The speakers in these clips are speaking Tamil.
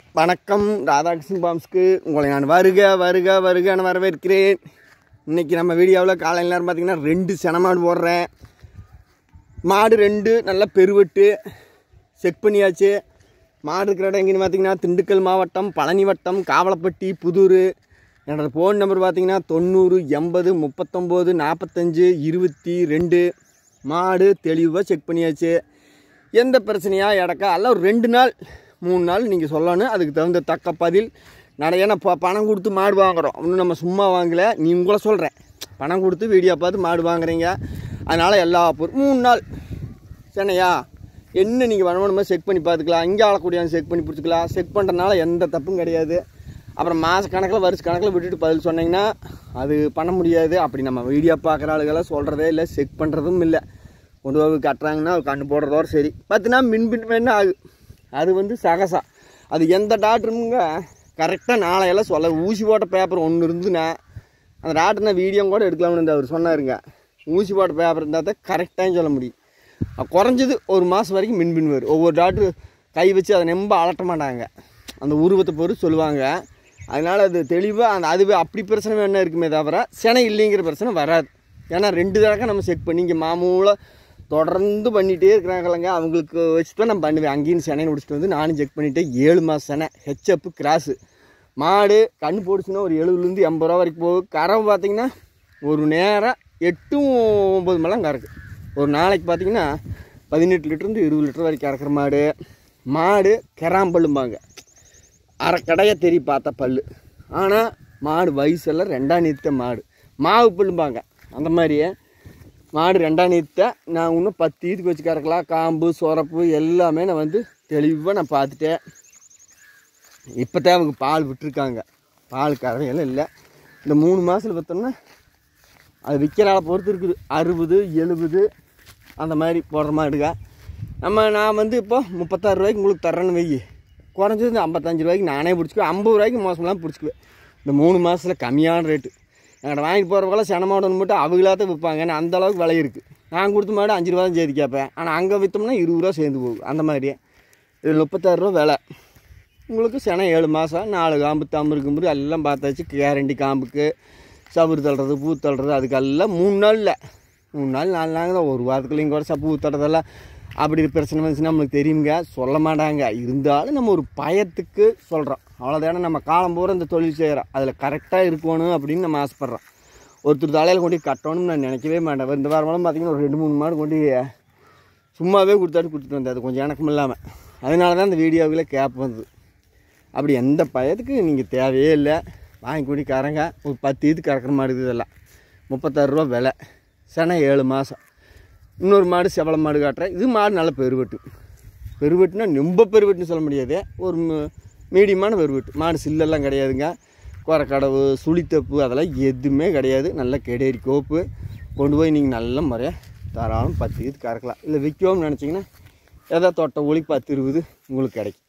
வணக்கம் ராதாகிருஷ்ணன் பாம்ஸ்க்கு உங்களை நான் வருக வருக வருகன்னு வரவேற்கிறேன் இன்னைக்கு நம்ம வீடியோவில் காலையில் நேரம் பார்த்தீங்கன்னா ரெண்டு செனமாடு போடுறேன் மாடு ரெண்டு நல்லா பெருவெட்டு செக் பண்ணியாச்சு மாடு இருக்கிற இடம் எங்கேன்னு பார்த்தீங்கன்னா திண்டுக்கல் மாவட்டம் பழனி வட்டம் காவலப்பட்டி புதூர் என்னோடய ஃபோன் நம்பர் பார்த்தீங்கன்னா தொண்ணூறு எண்பது முப்பத்தொம்போது நாற்பத்தஞ்சு இருபத்தி ரெண்டு மாடு தெளிவாக செக் பண்ணியாச்சு எந்த பிரச்சனையா இடக்கா எல்லாம் ஒரு ரெண்டு நாள் மூணு நாள் நீங்கள் சொல்லணும் அதுக்கு தகுந்த தக்க பதில் நான் ஏன்னா இப்போ பணம் கொடுத்து மாடு வாங்குறோம் இன்னும் நம்ம சும்மா வாங்கலை நீ உங்களை சொல்கிறேன் பணம் கொடுத்து வீடியோ பார்த்து மாடு வாங்குறீங்க அதனால் எல்லா பொருள் மூணு நாள் சென்னையா என்ன நீங்கள் வேணுமோ செக் பண்ணி பார்த்துக்கலாம் இங்கே ஆளக்கூடியான்னு செக் பண்ணி பிடிச்சிக்கலாம் செக் பண்ணுறதுனால எந்த தப்பும் கிடையாது அப்புறம் மாத கணக்கில் வருஷ கணக்கில் விட்டுட்டு பதில் சொன்னீங்கன்னா அது பண்ண முடியாது அப்படி நம்ம வீடியோ பார்க்குற ஆளுகெல்லாம் சொல்கிறதே இல்லை செக் பண்ணுறதும் இல்லை கொண்டு போய் கட்டுறாங்கன்னா அது கண்ணு போடுறதோட சரி பார்த்தினா மின்பின் வேணா ஆகு அது வந்து சகசா அது எந்த டாக்டருங்க கரெக்டாக நாளையெல்லாம் சொல்ல ஊசி போட்ட பேப்பர் ஒன்று இருந்துன்னா அந்த டாக்டர் நான் வீடியோ கூட எடுக்கலாம்னு அவர் சொன்னாருங்க ஊசி போட்ட பேப்பர் இருந்தால் தான் கரெக்டாக சொல்ல முடியும் அது குறைஞ்சது ஒரு மாதம் வரைக்கும் மின்பின் வரும் ஒவ்வொரு டாக்டர் கை வச்சு அதை நம்ப அலட்ட மாட்டாங்க அந்த உருவத்தை பொறுத்து சொல்லுவாங்க அதனால் அது தெளிவாக அந்த அதுவே அப்படி பிரச்சனை வேணா இருக்குமே தவிர சினை இல்லைங்கிற பிரச்சனை வராது ஏன்னா ரெண்டு தடவை நம்ம செக் பண்ணி இங்கே மாமூல தொடர்ந்து பண்ணிகிட்டே இருக்கிறாங்களங்க அவங்களுக்கு வச்சு தான் நான் பண்ணுவேன் அங்கேயும் சென்னை முடிச்சுட்டு வந்து நானும் செக் பண்ணிட்டேன் ஏழு மாதம் செனை ஹெச்அப்பு கிராஸு மாடு கண்ணு போடுச்சுன்னா ஒரு எழுபதுலேருந்து எண்பது ரூபா வரைக்கும் போகும் கறவை பார்த்தீங்கன்னா ஒரு நேரம் எட்டும் ஒம்பது மலம் கறக்கு ஒரு நாளைக்கு பார்த்தீங்கன்னா பதினெட்டு லிட்டருந்து இருபது லிட்டர் வரைக்கும் கறக்கிற மாடு மாடு கெராம்பல்லும்பாங்க அரை கடையை தெரி பார்த்தா பல்லு ஆனால் மாடு வயசெல்லாம் ரெண்டாம் நீத்த மாடு மாவு புல்லும்பாங்க அந்த மாதிரியே மாடு ரெண்டாம் நீத்த நான் இன்னும் பத்து ஈத்துக்கு வச்சு கறக்கலாம் காம்பு சொரப்பு எல்லாமே நான் வந்து தெளிவாக நான் பார்த்துட்டேன் இப்போ தான் அவங்க பால் விட்டுருக்காங்க பால் கறவையெல்லாம் இல்லை இந்த மூணு மாதத்தில் பார்த்தோம்னா அது விற்கிறால பொறுத்து இருக்குது அறுபது எழுபது அந்த மாதிரி போடுற மாடுங்க நம்ம நான் வந்து இப்போ முப்பத்தாறு ரூபாய்க்கு உங்களுக்கு தர்றேன்னு வெயி குறைஞ்சது இந்த ஐம்பத்தஞ்சு ரூபாய்க்கு நானே பிடிச்சிக்குவேன் ஐம்பது ரூபாய்க்கு மோசமெல்லாம் பிடிச்சிக்குவேன் இந்த மூணு மாதத்தில் கம்மியான ரேட்டு என்கிட்ட வாங்கிட்டு போகிறவங்களாம் சென மாடுன்னு மட்டும் அவங்களா தான் விற்பாங்க ஏன்னா அந்த அளவுக்கு விலை இருக்குது நான் கொடுத்த மாடு அஞ்சு ரூபா தான் சேர்த்து கேட்பேன் ஆனால் அங்கே விற்றோம்னா இருபது ரூபா சேர்ந்து போகும் அந்த மாதிரியே இது முப்பத்தாறு ரூபா விலை உங்களுக்கு சென ஏழு மாதம் நாலு காம்பு தம்பு இருக்கும்போது எல்லாம் பார்த்தாச்சு கேரண்டி காம்புக்கு சபுறு தள்ளுறது பூ தள்ளுறது அதுக்கெல்லாம் மூணு நாளில் மூணு நாள் நாலு நாள் தான் ஒரு வாரத்துக்குள்ளேயும் கூட சப்பு தள்ளுறதெல்லாம் அப்படி பிரச்சனை வந்துச்சுன்னா நம்மளுக்கு தெரியுங்க சொல்ல மாட்டாங்க இருந்தாலும் நம்ம ஒரு பயத்துக்கு சொல்கிறோம் அவ்வளோதானே நம்ம காலம் பூரா இந்த தொழில் செய்கிறோம் அதில் கரெக்டாக இருக்கணும் அப்படின்னு நம்ம ஆசைப்பட்றோம் ஒருத்தர் தலையில் கொண்டு போய் கட்டணும்னு நான் நினைக்கவே மாட்டேன் இந்த வாரமெல்லாம் பார்த்தீங்கன்னா ஒரு ரெண்டு மூணு மாடு கொண்டு சும்மாவே கொடுத்தாட்டு கொடுத்துட்டு வந்தேன் அது கொஞ்சம் எனக்கும் இல்லாமல் அதனால தான் இந்த வீடியோவில் கேப் வந்தது அப்படி எந்த பயத்துக்கு நீங்கள் தேவையே இல்லை வாங்கி கூடி கறங்க ஒரு பத்து இது கறக்கிற மாடு இதெல்லாம் முப்பத்தாறு ரூபா விலை சென ஏழு மாதம் இன்னொரு மாடு செவல மாடு காட்டுறேன் இது மாடு நல்ல பெருவெட்டு பெருவெட்டுனா ரொம்ப பெருவெட்டுன்னு சொல்ல முடியாது ஒரு ம- மீடியமான பெருவெட்டு மாடு சில்லெல்லாம் கிடையாதுங்க குறக்கடவு சுழித்தப்பு அதெல்லாம் எதுவுமே கிடையாது நல்ல கெடேரி கோப்பு கொண்டு போய் நீங்கள் நல்ல முறையாக தாராளம் பத்து இது கறக்கலாம் இல்லை விற்கவும் நினச்சிங்கன்னா ஏதோ தொட்டை ஒளி பத்து இருபது உங்களுக்கு கிடைக்கும்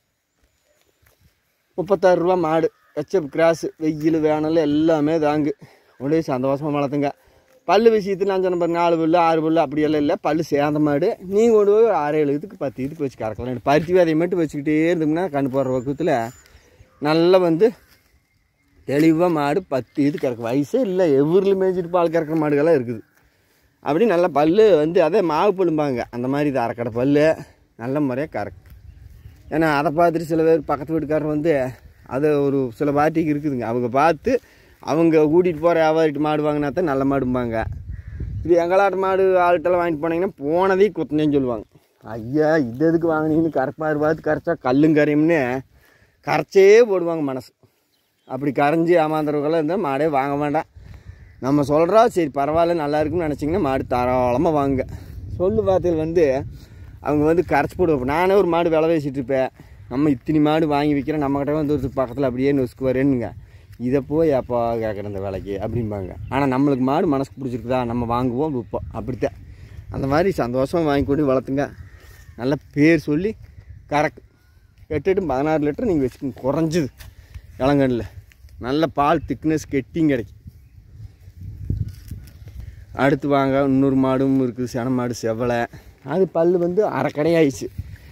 முப்பத்தாறு ரூபா மாடு ஹெச்எப் கிராஸு வெயில் வேனல் எல்லாமே தாங்கு அப்படியே சந்தோஷமாக வளர்த்துங்க பல்லு விஷயத்தில் நான் சொன்ன பாருங்க நாலு பல்லு ஆறு பல்லு அப்படியெல்லாம் இல்லை பல்லு சேர்ந்த மாடு நீங்கள் கொண்டு போய் ஒரு ஆறு ஏழு இதுக்கு பத்து இதுக்கு வச்சு கறக்கலாம் பருத்தி விதையை மட்டும் வச்சுக்கிட்டே இருந்தோம்னா கண்ணு போடுற பக்கத்தில் நல்லா வந்து தெளிவாக மாடு பத்து இது கறக்கு வயசே இல்லை எவ்வூரில் மேய்ச்சிட்டு பால் கறக்கிற மாடுகள்லாம் இருக்குது அப்படி நல்ல பல்லு வந்து அதே மாவு பல்லும்பாங்க அந்த மாதிரி இது அரைக்கடை பல்லு நல்ல முறையாக கறக்கு ஏன்னா அதை பார்த்துட்டு சில பேர் பக்கத்து வீட்டுக்காரர் வந்து அது ஒரு சில பார்ட்டிக்கு இருக்குதுங்க அவங்க பார்த்து அவங்க கூட்டிகிட்டு போகிற வியாபாரிட்டு மாடு வாங்கினா தான் நல்ல மாடும்பாங்க இது எங்களாட்டு மாடு ஆள்கிட்டலாம் வாங்கிட்டு போனீங்கன்னா போனதே குத்தனேன்னு சொல்லுவாங்க ஐயா இது எதுக்கு வாங்கினீங்கன்னு கரைப்பாரு பார்த்து கரைச்சா கல்லும் கரையும்னு கரைச்சே போடுவாங்க மனசு அப்படி கரைஞ்சி ஏமாந்துறவங்களாம் இருந்தால் மாடே வாங்க வேண்டாம் நம்ம சொல்கிறா சரி பரவாயில்ல நல்லா இருக்குன்னு நினச்சிங்கன்னா மாடு தாராளமாக வாங்க சொல்லு வார்த்தைகள் வந்து அவங்க வந்து கரைச்சி போடுவோம் நானே ஒரு மாடு விலை பேசிட்டு இருப்பேன் நம்ம இத்தனி மாடு வாங்கி விற்கிறோம் நம்மக்கிட்ட வந்து ஒரு பக்கத்தில் அப்படியே நொசுக்கு வரேனுங்க இதை போய் அப்போ கேட்குற இந்த விலைக்கு அப்படிம்பாங்க ஆனால் நம்மளுக்கு மாடு மனசுக்கு பிடிச்சிருக்குதா நம்ம வாங்குவோம் விற்போம் அப்படித்தான் அந்த மாதிரி சந்தோஷமாக வாங்கி கொண்டு வளர்த்துங்க நல்ல பேர் சொல்லி கறக்கு எட்டு எட்டு பதினாறு லிட்டர் நீங்கள் வச்சுக்கோங்க குறைஞ்சது இளங்கண்ணில் நல்ல பால் திக்னஸ் கெட்டியும் கிடைக்கும் அடுத்து வாங்க இன்னொரு மாடும் இருக்குது சென மாடு செவலை அது பல் வந்து அரை கடையாயிடுச்சு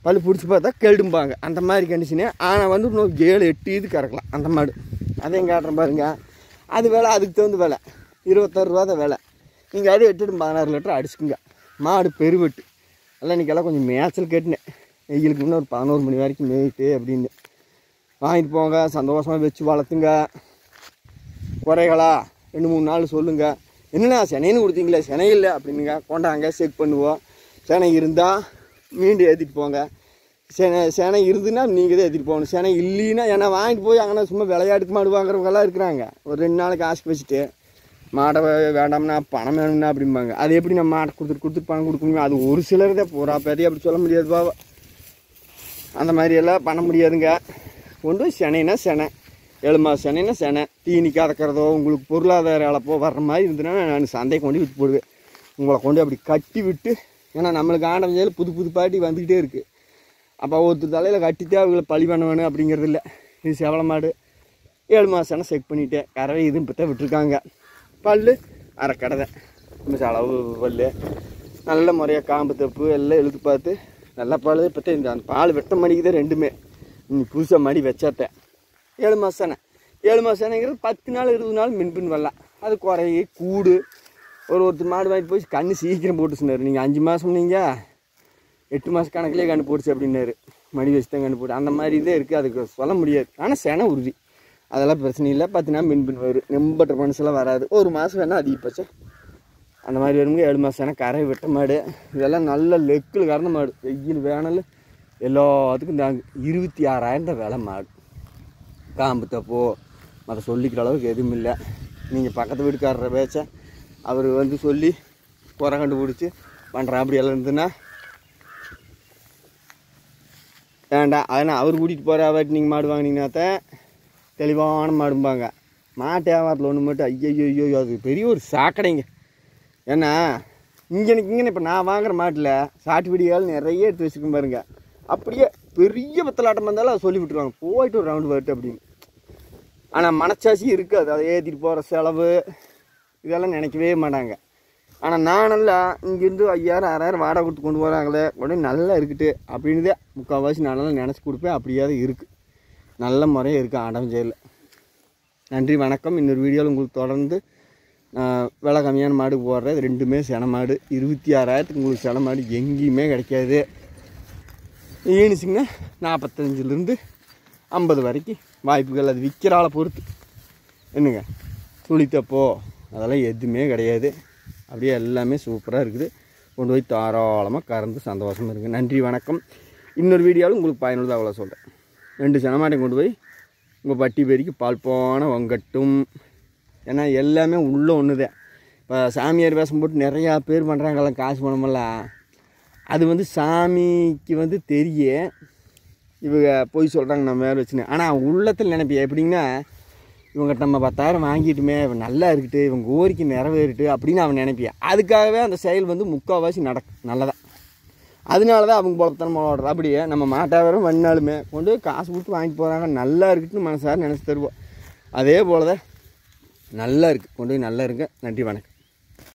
பல் பிடிச்சி பார்த்தா கெடும்பாங்க அந்த மாதிரி கண்டிஷனு ஆனால் வந்து இன்னும் ஏழு எட்டு இது கறக்கலாம் அந்த மாடு அதையும் காட்டுறேன் பாருங்க அது விலை அதுக்கு தகுந்த விலை இருபத்தாறு ரூபா தான் விலை நீங்கள் அதை எட்டுட்டு பதினாறு லிட்டர் அடிச்சுக்குங்க மாடு பெருவெட்டு எல்லாம் இன்றைக்கெல்லாம் கொஞ்சம் மேய்ச்சல் கேட்டுனேன் வெயிலுக்கு முன்னே ஒரு பதினோரு மணி வரைக்கும் மேய்ட்டு அப்படின்னு வாங்கிட்டு போங்க சந்தோஷமாக வச்சு வளர்த்துங்க குறைகளா ரெண்டு மூணு நாள் சொல்லுங்கள் என்னண்ணா சென்னைன்னு கொடுத்தீங்களே சென்னை இல்லை அப்படின்னுங்க கொண்டாங்க செக் பண்ணுவோம் சென்னை இருந்தால் மீண்டும் ஏற்றிட்டு போங்க செனை செனை இருந்துன்னா நீங்கள் தான் ஏற்றிட்டு போகணும் செனை இல்லைன்னா ஏன்னா வாங்கிட்டு போய் அங்கே சும்மா விளையாட்டுக்கு மாடு வாங்குறவங்கெல்லாம் இருக்கிறாங்க ஒரு ரெண்டு நாளைக்கு ஆசை வச்சுட்டு மாடை வே- வேண்டாம்னா பணம் வேணும்னா அப்படிம்பாங்க அது எப்படி நம்ம மாட்டை கொடுத்துட்டு கொடுத்துட்டு பணம் கொடுக்க முடியும் அது ஒரு சிலர் தான் பூரா பேரையும் அப்படி சொல்ல முடியாது பாவா அந்த மாதிரி எல்லாம் பண்ண முடியாதுங்க கொண்டு போய் செனைனா செனை ஏழு மாதம் செனைனா செனை தீனி கறக்கிறதோ உங்களுக்கு பொருளாதார இழப்போ வர்ற மாதிரி இருந்ததுன்னா நான் சந்தையை கொண்டு விட்டு போடுவேன் உங்களை கொண்டு அப்படி கட்டி விட்டு ஏன்னா நம்மளுக்கு ஆண்டவஞ்சையில் புது புது பாட்டி வந்துக்கிட்டே இருக்குது அப்போ ஒருத்தர் தலையில் கட்டித்தே அவங்கள பழி பண்ண வேணும் அப்படிங்கிறது இல்லை இது செவல மாடு ஏழு மாதம்னா செக் பண்ணிட்டேன் கறவை இது இப்போ தான் விட்டுருக்காங்க பல் அரை கடதை கொஞ்சம் அளவு பல் நல்ல முறையாக காம்பு தப்பு எல்லாம் இழுத்து பார்த்து நல்லா பால் இப்போ இந்த அந்த பால் வெட்ட மணிக்கு தான் ரெண்டுமே இன்னைக்கு புதுசாக மடி வச்சாத்தேன் ஏழு மாதம் தானே ஏழு மாதம் தானேங்கிறது பத்து நாள் இருபது நாள் மின்பின் வரலாம் அது குறைய கூடு ஒரு ஒருத்தர் மாடு வாங்கிட்டு போய் கண்ணு சீக்கிரம் போட்டு சொன்னார் நீங்கள் அஞ்சு மாதம் நீங்கள் எட்டு மாதம் கணக்குலேயே கண்டு போடுச்சு அப்படின்னாரு மடி வச்சு தான் கண்டு போட்டு அந்த மாதிரி இதே இருக்குது அதுக்கு சொல்ல முடியாது ஆனால் சென உறுதி அதெல்லாம் பிரச்சனை இல்லை பத்து நாள் மின்பின் வரும் நெம்பட்ட மனுஷெல்லாம் வராது ஒரு மாதம் வேணால் அதிகபட்சம் அந்த மாதிரி வருங்க ஏழு மாதம் ஆனால் கரை வெட்ட மாடு இதெல்லாம் நல்ல லெக்கில் கறந்த மாடு வெயில் வேணல் எல்லாத்துக்கும் தாங்க இருபத்தி ஆறாயிரம் தான் விலை மாடு காம்பு தப்போ மற்ற சொல்லிக்கிற அளவுக்கு எதுவும் இல்லை நீங்கள் பக்கத்து வீட்டுக்காரரை பேச்ச அவர் வந்து சொல்லி குறை கண்டுபிடிச்சி பண்ணுறா அப்படி எல்லாம் இருந்ததுன்னா வேண்டாம் அதனால் அவர் கூட்டிகிட்டு போகிற வாட்டி நீங்கள் மாடு வாங்கினீங்கன்னாத்தான் தெளிவான மாடும்பாங்க மாட்டு வியாபாரத்தில் ஒன்று மட்டும் ஐயோ ஐயோ அது பெரிய ஒரு சாக்கடைங்க ஏன்னா இங்கே இங்கே இப்போ நான் வாங்குற மாட்டில் சாட்டு விடியால் நிறைய எடுத்து வச்சுருக்கேன் பாருங்க அப்படியே பெரிய பத்தலாட்டம் வந்தாலும் அதை சொல்லி விட்டுருவாங்க போயிட்டு ஒரு ரவுண்டு வரட்டு அப்படின்னு ஆனால் மனச்சாட்சி இருக்காது அதை ஏற்றிட்டு போகிற செலவு இதெல்லாம் நினைக்கவே மாட்டாங்க ஆனால் நான் நல்லா இங்கேருந்து ஐயாயிரம் ஆறாயிரம் வாடகை கொடுத்து கொண்டு போகிறாங்களே உடனே நல்லா இருக்குது அப்படின்னு தான் முக்கால்வாசி நான் நல்லா நினச்சி கொடுப்பேன் அப்படியாவது இருக்குது நல்ல முறையாக இருக்குது ஆடம் ஜெயிலில் நன்றி வணக்கம் இன்னொரு வீடியோவில் உங்களுக்கு தொடர்ந்து நான் விலை கம்மியான மாடு போடுறது ரெண்டுமே சென மாடு இருபத்தி ஆறாயிரத்துக்கு உங்களுக்கு சென மாடு எங்கேயுமே கிடைக்காது ஈனிச்சிங்கன்னா நாற்பத்தஞ்சிலேருந்து ஐம்பது வரைக்கும் வாய்ப்புகள் அது விற்கிற ஆளை பொறுத்து என்னங்க துளித்தப்போ அதெல்லாம் எதுவுமே கிடையாது அப்படியே எல்லாமே சூப்பராக இருக்குது கொண்டு போய் தாராளமாக கறந்து சந்தோஷமாக இருக்குது நன்றி வணக்கம் இன்னொரு வீடியோவில் உங்களுக்கு பயனுள்ளதாக அவ்வளோ சொல்கிறேன் ரெண்டு செனமாட்டையும் கொண்டு போய் உங்கள் பட்டி பெருக்கி பால் போன வங்கட்டும் ஏன்னா எல்லாமே உள்ளே ஒன்று தான் இப்போ சாமியார் வேஷம் போட்டு நிறையா பேர் பண்ணுறாங்கல்ல காசு பணமெல்லாம் அது வந்து சாமிக்கு வந்து தெரிய இவங்க போய் சொல்கிறாங்க நம்ம வேறு வச்சுன்னு ஆனால் உள்ளத்தில் நினைப்பேன் எப்படின்னா இவங்ககிட்ட நம்ம பத்தாயிரம் வாங்கிட்டுமே இவன் நல்லா இருக்கட்டு இவங்க கோரிக்கை நிறைவேறிட்டு அப்படின்னு அவன் நினைப்பியான் அதுக்காகவே அந்த செயல் வந்து முக்கால்வாசி நடக்கும் நல்லதான் அதனால தான் அவங்க பொழத்தனமா ஓடுறது அப்படியே நம்ம மாட்டாவரம் வண்ணாலுமே கொண்டு போய் காசு கொடுத்து வாங்கிட்டு போகிறாங்க நல்லா இருக்குன்னு மனசார நினச்சி தருவோம் அதே போல் தான் நல்லா இருக்குது கொண்டு போய் நல்லா இருங்க நன்றி வணக்கம்